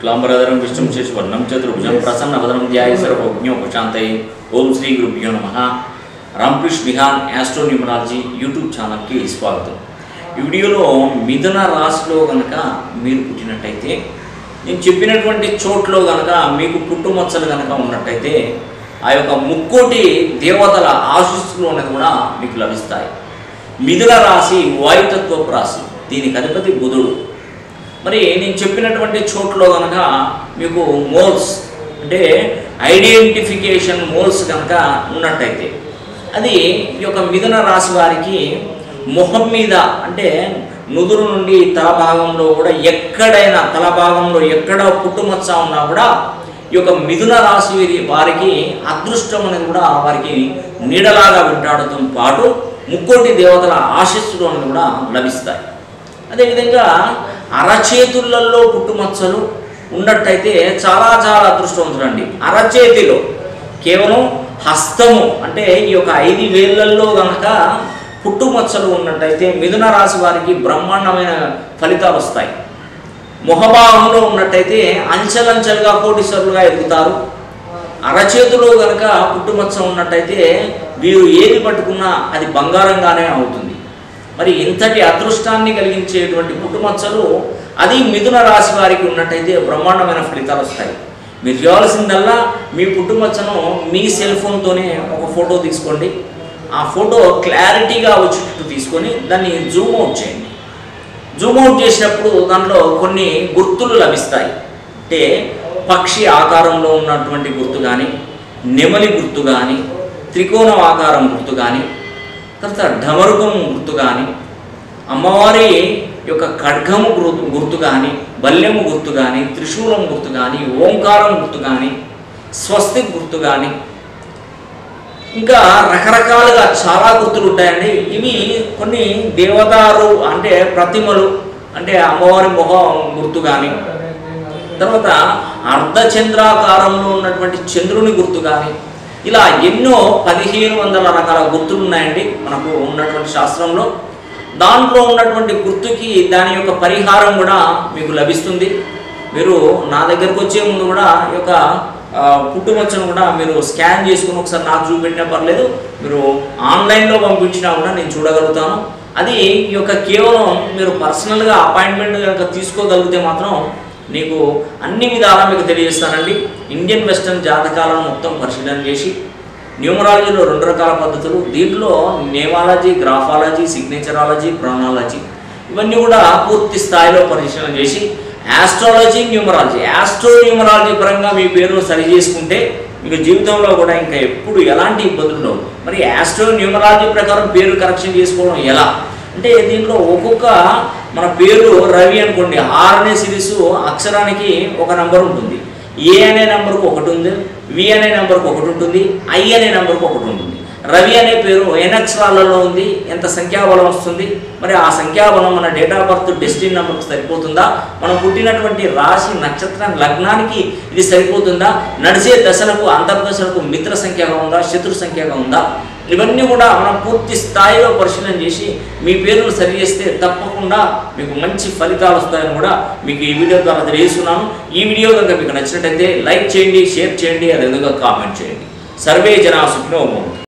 క్లాంబరధరం విష్ణుం శశివర్ణం చతుర్భుజం ప్రసన్న వదనం ధ్యాయ సర్వజ్ఞోపశాంతై ఓం శ్రీ గురుభ్యో నమ Ramakrishna Vihaan astro numerology YouTube ఛానల్కి స్వాగతం ఈ వీడియోలో మిథున రాశిలో కనుక మీరు పుట్టినట్టయితే నేను చెప్పినటువంటి చోట్లో కనుక మీకు పుట్టుమచ్చలు కనుక ఉన్నట్టయితే ఆ యొక్క ముక్కోటి దేవతల ఆశీస్సులు అనేది కూడా మీకు లభిస్తాయి మిథున రాశి వాయుతత్వపు రాశి దీనికి అధిపతి బుధుడు మరి నేను చెప్పినటువంటి చోట్లో కనుక మీకు మోల్స్ అంటే ఐడెంటిఫికేషన్ మోల్స్ కనుక ఉన్నట్టయితే అది ఈ యొక్క మిథున రాశి వారికి మొహం మీద అంటే నుదురు నుండి తల భాగంలో కూడా ఎక్కడైనా తల భాగంలో ఎక్కడ పుట్టుమచ్చ ఉన్నా కూడా ఈ యొక్క మిథున రాశి వీరి వారికి అదృష్టం అనేది కూడా వారికి నీడలాగా వెంటాడటం పాటు ముక్కోటి దేవతల ఆశీస్సులు అనేది కూడా లభిస్తాయి అదేవిధంగా అరచేతులలో పుట్టుమచ్చలు ఉన్నట్టయితే చాలా చాలా అదృష్టవంతులండి అరచేతిలో కేవలం హస్తము అంటే ఈ యొక్క ఐదు వేళ్లలో గనక పుట్టుమచ్చలు ఉన్నట్టయితే మిథున రాశి వారికి బ్రహ్మాండమైన ఫలితాలు వస్తాయి ముఖభావంలో ఉన్నట్టయితే అంచెలంచెలుగా కోటీశ్వరులుగా ఎదుగుతారు అరచేతిలో గనక పుట్టుమచ్చ ఉన్నట్టయితే వీరు ఏది పట్టుకున్నా అది బంగారంగానే అవుతుంది మరి ఇంతటి అదృష్టాన్ని కలిగించేటువంటి పుట్టుమచ్చలు అది మిథున రాశి వారికి ఉన్నట్టయితే బ్రహ్మాండమైన ఫలితాలు వస్తాయి మీరు చేయాల్సిందల్లా మీ పుట్టుమచ్చను మీ సెల్ ఫోన్తోనే ఒక ఫోటో తీసుకోండి ఆ ఫోటో క్లారిటీగా వచ్చేటట్టు తీసుకొని దాన్ని జూమ్ అవుట్ చేయండి జూమ్ అవుట్ చేసినప్పుడు దాంట్లో కొన్ని గుర్తులు లభిస్తాయి అంటే పక్షి ఆకారంలో ఉన్నటువంటి గుర్తు కానీ నెమలి గుర్తు కానీ త్రికోణం ఆకారం గుర్తు కానీ తర్వాత ఢమరుకం గుర్తు కానీ అమ్మవారి యొక్క ఖడ్గము గుర్తు గుర్తు కానీ బల్యము గుర్తు కానీ త్రిశూలం గుర్తు కానీ ఓంకారం గుర్తు కానీ స్వస్తి గుర్తు కానీ ఇంకా రకరకాలుగా చాలా గుర్తులు ఉంటాయండి ఇవి కొన్ని దేవదారు అంటే ప్రతిమలు అంటే అమ్మవారి మొహం గుర్తు కానీ తర్వాత అర్ధచంద్రాకారంలో ఉన్నటువంటి చంద్రుని గుర్తు కానీ ఇలా ఎన్నో పదిహేను వందల రకాల గుర్తులు ఉన్నాయండి మనకు ఉన్నటువంటి శాస్త్రంలో దాంట్లో ఉన్నటువంటి గుర్తుకి దాని యొక్క పరిహారం కూడా మీకు లభిస్తుంది మీరు నా దగ్గరకు వచ్చే ముందు కూడా ఈ యొక్క ఆ, పుట్టుమచ్చను కూడా మీరు స్కాన్ చేసుకుని ఒకసారి నాకు చూపెట్టినా పర్లేదు మీరు ఆన్లైన్లో పంపించినా కూడా నేను చూడగలుగుతాను అది ఈ యొక్క కేవలం మీరు పర్సనల్గా అపాయింట్మెంట్ కనుక తీసుకోగలిగితే మాత్రం నీకు అన్ని విధాలా మీకు తెలియజేస్తానండి ఇండియన్ వెస్టర్న్ జాతకాలను మొత్తం పరిశీలన చేసి న్యూమరాలజీలో రెండు రకాల పద్ధతులు దీంట్లో నేమాలజీ గ్రాఫాలజీ సిగ్నేచరాలజీ ప్రాణాలజీ ఇవన్నీ కూడా పూర్తి స్థాయిలో పరిశీలన చేసి ఆస్ట్రాలజీ న్యూమరాలజీ ఆస్ట్రో న్యూమరాలజీ పరంగా మీ పేరును సరి చేసుకుంటే మీకు జీవితంలో కూడా ఇంకా ఎప్పుడు ఎలాంటి ఇబ్బందులు ఉండవు మరి ఆస్ట్రో న్యూమరాలజీ ప్రకారం పేరు కరెక్షన్ చేసుకోవడం ఎలా అంటే దీంట్లో ఒక్కొక్క మన పేరు రవి అనుకోండి ఆర్ అనే సిరీస్ అక్షరానికి ఒక నంబర్ ఉంటుంది ఏ అనే నెంబర్కు ఒకటి ఉంది వి అనే నెంబర్కు ఒకటి ఉంటుంది ఐ అనే నెంబర్కు ఒకటి ఉంటుంది రవి అనే పేరు ఎన్ అక్షరాలలో ఉంది ఎంత సంఖ్యాబలం వస్తుంది మరి ఆ సంఖ్యాబలం మన డేట్ ఆఫ్ బర్త్ డెస్టిన్ నెంబర్కి సరిపోతుందా మనం పుట్టినటువంటి రాశి నక్షత్రం లగ్నానికి ఇది సరిపోతుందా నడిచే దశలకు అంతర్దశలకు మిత్ర సంఖ్యగా ఉందా శత్రు సంఖ్యగా ఉందా ఇవన్నీ కూడా మనం పూర్తి స్థాయిలో పరిశీలన చేసి మీ పేరును సరి చేస్తే తప్పకుండా మీకు మంచి ఫలితాలు వస్తాయని కూడా మీకు ఈ వీడియో ద్వారా తెలియజేస్తున్నాను ఈ వీడియో కనుక మీకు నచ్చినట్టయితే లైక్ చేయండి షేర్ చేయండి అదేవిధంగా కామెంట్ చేయండి సర్వే జనా సుఖినో భవంతు.